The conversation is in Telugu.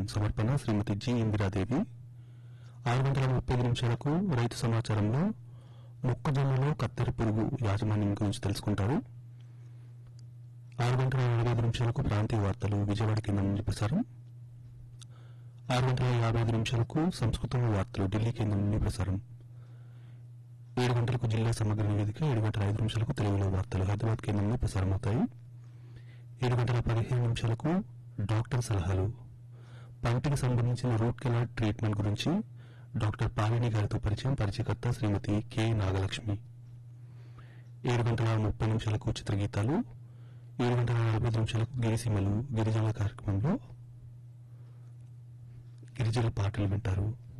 సమర్పణ శ్రీమతి జి ఇందిరాదేవి ఆరు గంటల ముప్పై ఐదు నిమిషాలకు రైతు సమాచారంలో మొక్కజొన్నలో కత్తెర పురుగు యాజమాన్యం గురించి తెలుసుకుంటారు ఆరు గంటల నలభై ఐదు నిమిషాలకు ప్రాంతీయ వార్తలు విజయవాడ కేంద్రం నుండి ప్రసారం ఆరు గంటల యాభై ఐదు నిమిషాలకు సంస్కృతంలో వార్తలు ఢిల్లీ కేంద్రం నుండి ప్రసారం ఏడు గంటలకు జిల్లా సమగ్ర నివేదిక ఏడు గంటల ఐదు నిమిషాలకు తెలుగులో వార్తలు హైదరాబాద్ కేంద్రం నుండి ప్రసారమవుతాయి ఏడు గంటల పదిహేను నిమిషాలకు డాక్టర్ సలహాలు పంటికి సంబంధించిన రూట్ కెనాల్ ట్రీట్మెంట్ గురించి డాక్టర్ పాలిని గారితో పరిచయం పరిచయకర్త శ్రీమతి కె నాగలక్ష్మి ఏడు గంటల ముప్పై నిమిషాలకు చిత్రగీతాలు ఏడు గంటల నలభై ఐదు నిమిషాలకు గిరిసీమలు గిరిజనుల కార్యక్రమంలో గిరిజనుల పాటలు వింటారు